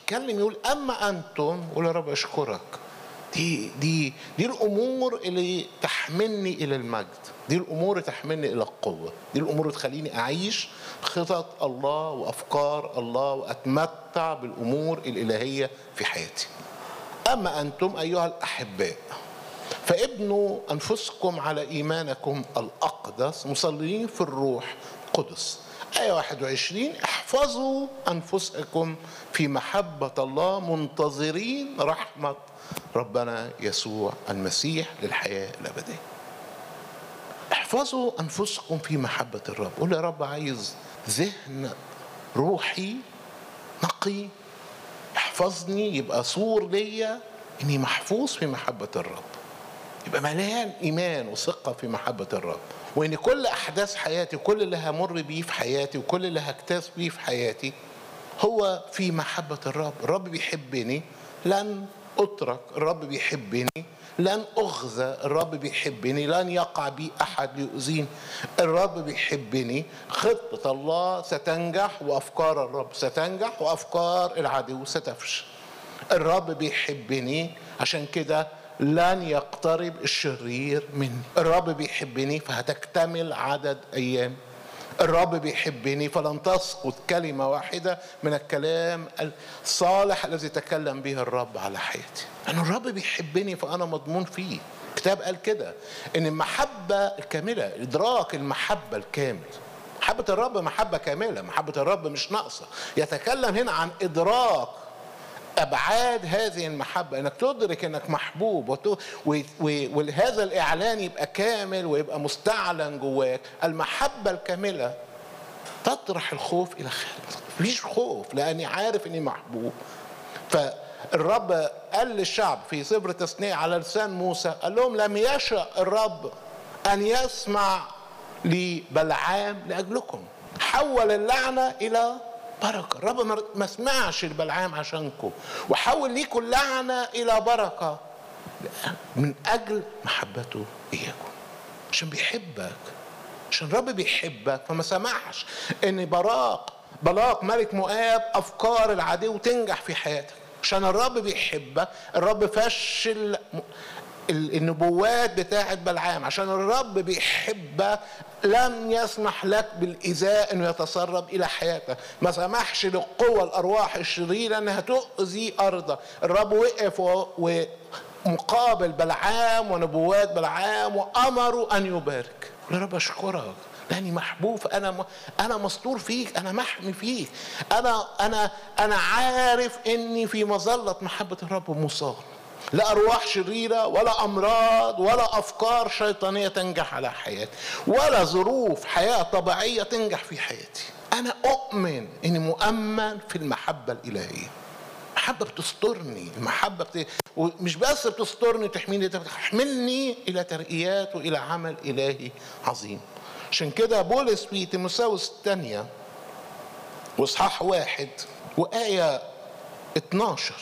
يتكلم يقول اما انتم قول يا رب اشكرك دي دي دي الامور اللي تحملني الى المجد دي الامور اللي تحملني الى القوه دي الامور اللي تخليني اعيش خطط الله وافكار الله واتمتع بالامور الالهيه في حياتي اما انتم ايها الاحباء فابنوا انفسكم على ايمانكم الاقدس مصلين في الروح قدس آية 21 احفظوا أنفسكم في محبة الله منتظرين رحمة ربنا يسوع المسيح للحياة الأبدية احفظوا أنفسكم في محبة الرب قول يا رب عايز ذهن روحي نقي احفظني يبقى صور ليا اني محفوظ في محبة الرب يبقى مليان ايمان وثقه في محبه الرب وان كل احداث حياتي كل اللي همر بيه في حياتي وكل اللي هكتاز بيه في حياتي هو في محبه الرب الرب بيحبني لن اترك الرب بيحبني لن اخزى الرب بيحبني لن يقع بي احد ليؤذيني الرب بيحبني خطه الله ستنجح وافكار الرب ستنجح وافكار العدو ستفشل الرب بيحبني عشان كده لن يقترب الشرير مني الرب بيحبني فهتكتمل عدد ايام الرب بيحبني فلن تسقط كلمة واحدة من الكلام الصالح الذي تكلم به الرب على حياتي أن الرب بيحبني فأنا مضمون فيه الكتاب قال كده ان المحبة الكاملة ادراك المحبة الكامل محبة الرب محبة كاملة محبة الرب مش ناقصة يتكلم هنا عن ادراك ابعاد هذه المحبه انك تدرك انك محبوب وت... و... و... وهذا الاعلان يبقى كامل ويبقى مستعلن جواك المحبه الكامله تطرح الخوف الى خارج مفيش خوف لاني عارف اني محبوب فالرب قال للشعب في سفر التثنيه على لسان موسى قال لهم لم يشأ الرب ان يسمع لبلعام لاجلكم حول اللعنه الى بركة الرب ما سمعش البلعام عشانكم وحول ليكم اللعنة إلى بركة من أجل محبته إياكم عشان بيحبك عشان الرب بيحبك فما سمحش إن براق بلاق ملك مؤاب أفكار العدو تنجح في حياتك عشان الرب بيحبك الرب فشل النبوات بتاعت بلعام عشان الرب بيحبك لم يسمح لك بالإيذاء انه يتسرب الى حياتك ما سمحش للقوى الارواح الشريره انها تؤذي ارضك الرب وقف ومقابل بلعام ونبوات بلعام وامروا ان يبارك يا رب اشكرك لاني محبوب انا م... انا مستور فيك انا محمي فيك انا انا انا عارف اني في مظله محبه الرب مصاب لا أرواح شريرة ولا أمراض ولا أفكار شيطانية تنجح على حياتي ولا ظروف حياة طبيعية تنجح في حياتي أنا أؤمن إني مؤمن في المحبة الإلهية المحبة بتسترني المحبة بت... ومش بس بتسترني تحميني بتحملني إلى ترقيات وإلى عمل إلهي عظيم عشان كده بولس في تيموساوس الثانية واصحاح واحد وآية 12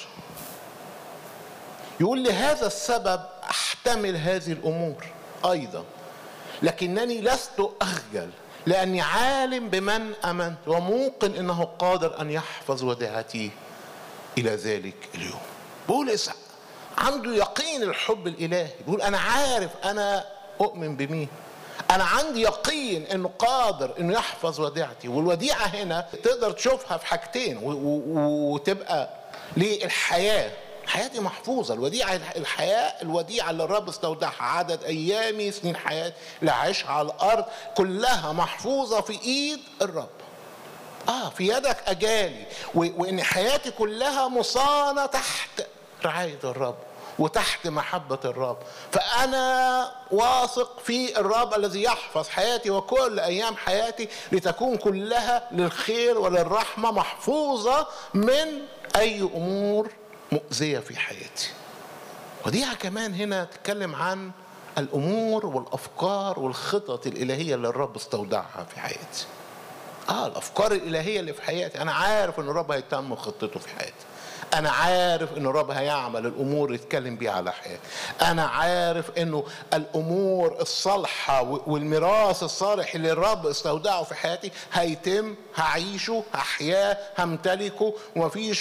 يقول لهذا السبب احتمل هذه الامور ايضا لكنني لست اخجل لاني عالم بمن امنت وموقن انه قادر ان يحفظ وديعتي الى ذلك اليوم بولس عنده يقين الحب الالهي بيقول انا عارف انا اؤمن بمين انا عندي يقين انه قادر انه يحفظ وديعتي والوديعه هنا تقدر تشوفها في حاجتين وتبقى للحياه حياتي محفوظة الوديعة الحياة الوديعة اللي الرب استودعها عدد أيامي سنين حياتي اللي عايشها على الأرض كلها محفوظة في إيد الرب آه في يدك أجالي وإن حياتي كلها مصانة تحت رعاية الرب وتحت محبة الرب فأنا واثق في الرب الذي يحفظ حياتي وكل أيام حياتي لتكون كلها للخير وللرحمة محفوظة من أي أمور مؤذية في حياتي وديها كمان هنا تتكلم عن الأمور والأفكار والخطط الإلهية اللي الرب استودعها في حياتي آه الأفكار الإلهية اللي في حياتي أنا عارف إن الرب هيتم خطته في حياتي أنا عارف إن الرب هيعمل الأمور اللي يتكلم بيها على حياتي أنا عارف إنه الأمور الصالحة والميراث الصالح اللي الرب استودعه في حياتي هيتم هعيشه هحياه همتلكه ومفيش